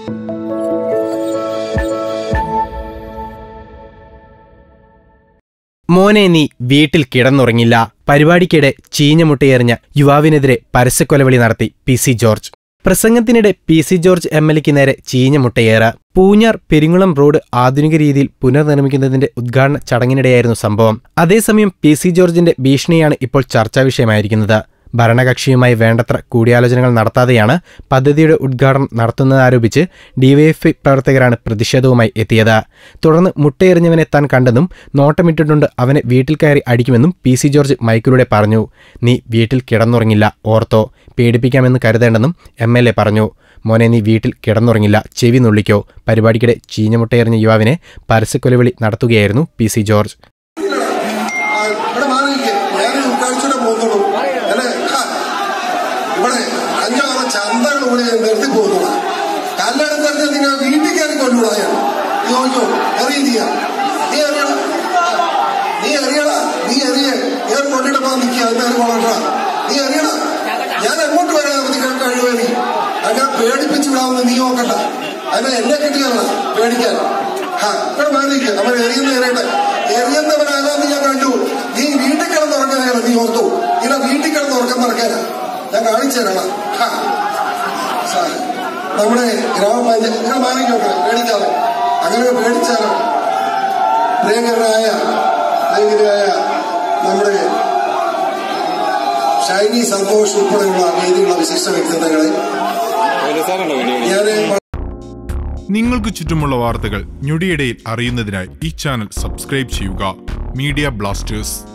മോനെ നീ വീട്ടിൽ കിടന്നുറങ്ങില്ല പരിപാടിക്കിടെ ചീഞ്ഞമുട്ടയെറിഞ്ഞ യുവാവിനെതിരെ പരസ്യക്കൊലവിളി നടത്തി പി സി ജോർജ് പ്രസംഗത്തിനിടെ P C George M L എക്ക് നേരെ ചീഞ്ഞമുട്ടയേറ പൂഞ്ഞാർ പെരിങ്ങുളം റോഡ് ആധുനിക രീതിയിൽ പുനർനിർമ്മിക്കുന്നതിന്റെ ഉദ്ഘാടന ചടങ്ങിനിടെയായിരുന്നു സംഭവം അതേസമയം പി സി ജോർജിന്റെ ഭീഷണിയാണ് ഇപ്പോൾ ചർച്ചാ വിഷയമായിരിക്കുന്നത് ഭരണകക്ഷിയുമായി വേണ്ടത്ര കൂടിയാലോചനകൾ നടത്താതെയാണ് പദ്ധതിയുടെ ഉദ്ഘാടനം നടത്തുന്നതാരോപിച്ച് ഡിവൈഎഫ്ഐ പ്രവർത്തകരാണ് പ്രതിഷേധവുമായി എത്തിയത് തുടർന്ന് മുട്ടയെറിഞ്ഞവനെ താൻ കണ്ടെന്നും നോട്ടമിട്ടിട്ടുണ്ട് അവനെ വീട്ടിൽ കയറി അടിക്കുമെന്നും പി സി ജോർജ് മൈക്കിലൂടെ പറഞ്ഞു നീ വീട്ടിൽ കിടന്നുറങ്ങില്ല ഓർത്തോ പേടിപ്പിക്കാമെന്ന് കരുതേണ്ടെന്നും എം എൽ എ പറഞ്ഞു മോനെ നീ വീട്ടിൽ കിടന്നുറങ്ങില്ല ചെവി നുള്ളിക്കോ പരിപാടിക്കിടെ ചീഞ്ഞമുട്ടയെറിഞ്ഞ യുവാവിനെ പരസ്യക്കൊലവിളി നടത്തുകയായിരുന്നു പി സി ജോർജ് ആ, ഇവിടെ മാറിയിരിക്കെ ഞാൻ ഉൾക്കാഴ്ചയുടെ പോകുന്നുള്ളൂ അല്ലെ ഇവിടെ അഞ്ചാറ് ചന്തകൾ കൂടി നിർത്തി പോകുന്നു കല്ലെടുത്തെടുത്ത് നിങ്ങൾ വീട്ടിൽ കയറി കൊണ്ടുവിടാ ഞാൻ നീ നോക്കിയോ എറിയ നീ എറിയണ നീ എറിയണ നീ എറിയ ഞാൻ കൊണ്ടിട്ട് പോകാൻ നിൽക്കുക എന്നാലും കൊള്ളണ്ട നീ എറിയണ ഞാൻ എങ്ങോട്ട് വരാൻ അവധി കഴിയുവേ നീ അങ്ങനെ പേടിപ്പിച്ചു വിടാമെന്ന് നീ നോക്കണ്ട അതിനെ എന്നെ കിട്ടിയല്ല പേടിക്കാൻ ഹാ ഇവിടെ മാറിയിരിക്കുക നമ്മൾ എറിയുന്ന എറിയട്ടെ എറിയുന്നവനാകാന്ന് ഞാൻ കണ്ടു നീ വീട്ടിൽ കിടന്ന് ഉറങ്ങാനാണ് നീ ഓർത്തു ഇല്ല വീട്ടിൽ കിടന്ന് ഉറക്കം നടക്കാനാ ഞാൻ കാണിച്ചു തരണം ഹാ സാർ, നമ്മുടെ ഗ്രാമപഞ്ചായത്ത് നിങ്ങൾ മാറിക്കോട്ടെ പേടിക്കാതെ അങ്ങനെ പേടിച്ചാലോ പ്രിയങ്കരനായ പ്രിയങ്കരായ നമ്മുടെ ഷൈനി സന്തോഷ് ഉൾപ്പെടെയുള്ള വേദിയുള്ള വിശിഷ്ട വ്യക്തിത്വങ്ങളെ ഞാൻ നിങ്ങൾക്ക് ചുറ്റുമുള്ള വാർത്തകൾ ഞൊടിയിടയിൽ അറിയുന്നതിനായി ഈ ചാനൽ സബ്സ്ക്രൈബ് ചെയ്യുക മീഡിയ ബ്ലാസ്റ്റേഴ്സ്